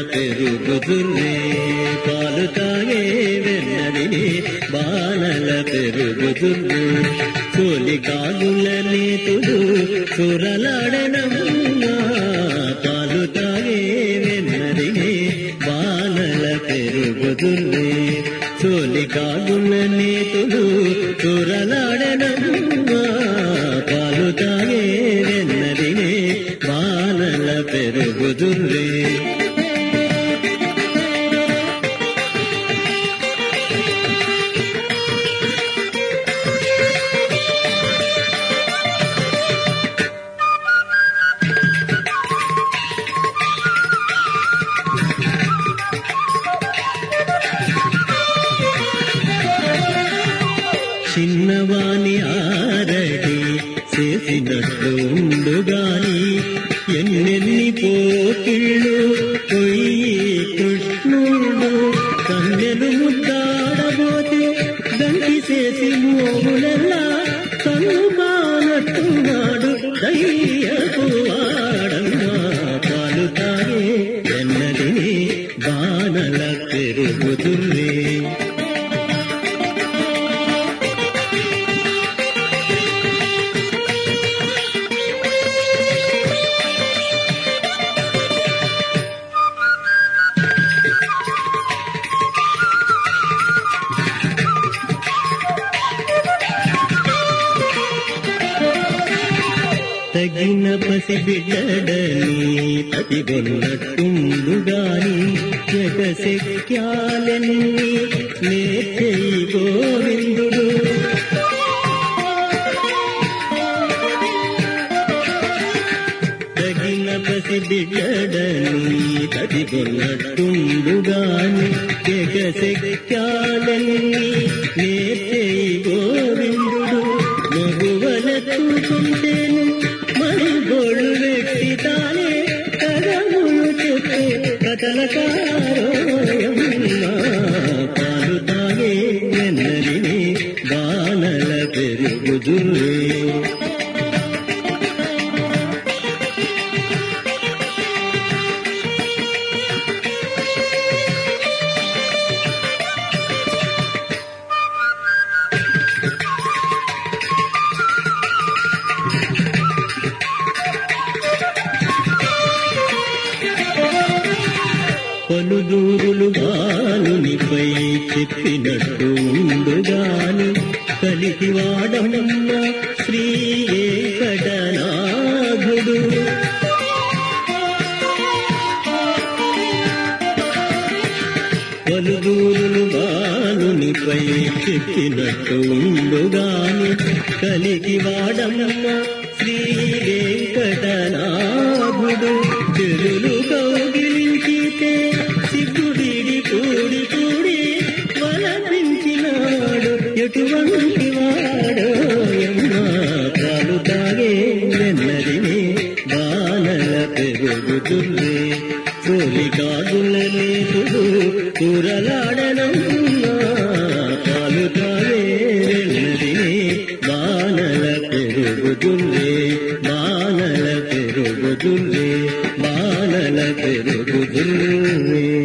పెరుగుదుర్రే పాలు తాగే వెన్నదిని బాణల పెరుగుదుర్రు తొలి కాగుల నేతులు సురలాడనమ్మా పాలు తాగే వెన్నదిని బాణల పెరుగుదుర్రే తొలి కాగుల నేతులు సురలాడనమ్మా పాలు తాగే వెన్నదిని బాణల పెరుగుదుర్రే చిన్నవాని ఆరడి చేసినట్లు ఉండుగాని ఎన్నెన్ని పోకిళ్ళు పొయ్యి కృష్ణుడు కన్నెలు ముద్దాడబోతే దండి చేసి మోగులెల్లా కనుమానట్టున్నాడు దయ్యపు వాడమ్మా పాలు తాగే ఎన్నదిని బాణల పెరుగుతుర్రే తగిన పసి బిడ్డడని పతిగొన్నట్టుండుగాని జగశక్యాలన్నీ నేర్చేయి గోవిందుడు తగిన పసి బిడ్డడని పతిగొన్నట్టుండుగాని జగశక్యాలన్నీ నేర్చేయి గోవిందుడు మగువలెత్తుకుంటేను మరి గోళ్ళు వెట్టి తానే కథములు చెప్పే కథలకారోయమ్మా పాలు తాగే ఎన్నరిని బాణల పెరుగుదుర్రే పలుదూరులు బాలునిపై చెప్పినట్టు ఉండుగాని కలిసి వాడమ్మ శ్రీ వెంకటనాథుడు పలుదూరులు బాలునిపై చెప్పినట్టు ఉండుగాని కలిగి వాడమ్మ శ్రీ వెంకటనాథుడు చెరులు కౌగిలించితే సిగ్గుడిడి కూడి కూడి వలపించినాడు ఎటువంటి వాడో యమ్మా పాలు తాగే వెన్నదిని బాణల పెరుగుతుర్రే తొలి కాదుల నేతుడు కూరలాడనమ్మా పాలు తాగే వెన్నదిని బాణల పెరుగుతుర్రే బాణల పెరుగుతుర్రే బాణల పెరుగుతుర్రే